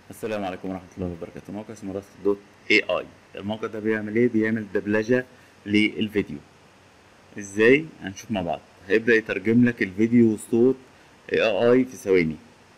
السلام عليكم ورحمة الله وبركاته موقع اسمه راست دوت اي اي الموقع ده بيعمل ايه بيعمل دبلجة للفيديو ازاي هنشوف مع بعض هيبدأ يترجم لك الفيديو والصوت اي اي في ثواني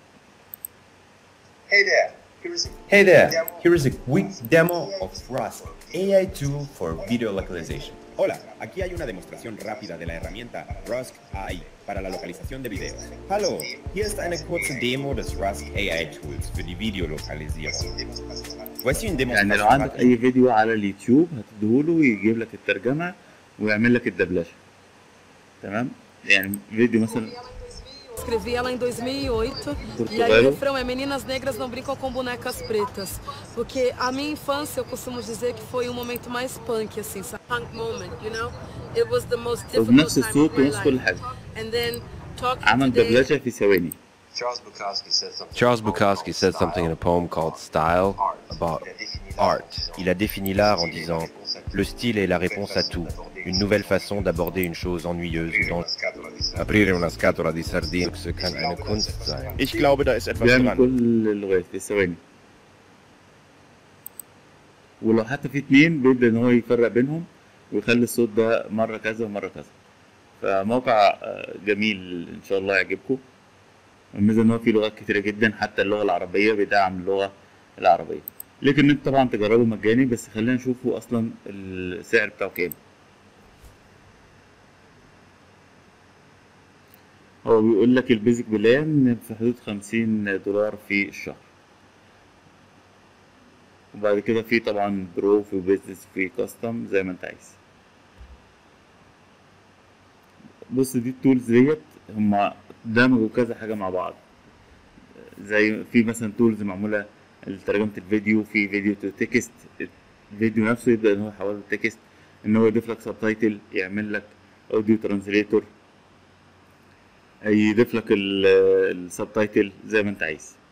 Hey there, here's a Hey there, here is a quick demo of Rust AI tool for video localization. Hola, aquí hay una demostración rápida de la herramienta Rusk AI para la localización de videos. Hallo, hier ist eine kurze Demo des Rust AI Tools für die Videolokalisierung. Voici une يعني لو démonstration عندك rapide. اي فيديو على اليوتيوب هتديهوله ويجيب لك الترجمة ويعمل لك الدبلجة تمام يعني فيديو مثلا Escrevi ela em 2008 Porto e aí o Velho. refrão é Meninas negras não brincam com bonecas pretas. Porque a minha infância eu costumo dizer que foi um momento mais punk, assim, sabe? Punk moment, you know? It was the most difficult وبنفس time of الصوت my ونفس كل life. حاجة And then talking عمل today, دبلجة في ثواني Charles Bukowski said something. Charles Bukowski said something in a poem called Style about art. Il a défini l'art en disant Le style est la réponse à tout, une nouvelle façon d'aborder une chose ennuyeuse ou dans Aprire una scatola di sardine kann eine Kunst sein. Ich glaube, da ist etwas بيعمل dran. كل اللغات في ثواني ولو حتى في اتنين بيبدأ ان هو يفرق بينهم ويخلي الصوت ده مرة كذا ومرة كذا فموقع آه، جميل ان شاء الله يعجبكم الميزة ان هو فيه لغات كتيرة جدا حتى اللغة العربية بيدعم اللغة العربية لكن انت طبعا تجربه مجاني بس خلينا نشوفه اصلا السعر بتاعه كام هو بيقول لك البيزك بلان في حدود خمسين دولار في الشهر وبعد كده في طبعا برو في بيزنس في كاستم زي ما انت عايز بص دي التولز ديت هما دمجوا كذا حاجة مع بعض زي في مثلا تولز معمولة لترجمة الفيديو في فيديو تو تكست الفيديو نفسه يبدأ ان هو يحوله لتكست ان هو يضيف لك سبتايتل يعمل لك اوديو ترانزليتور يضيف لك السبتايتل زي ما انت عايز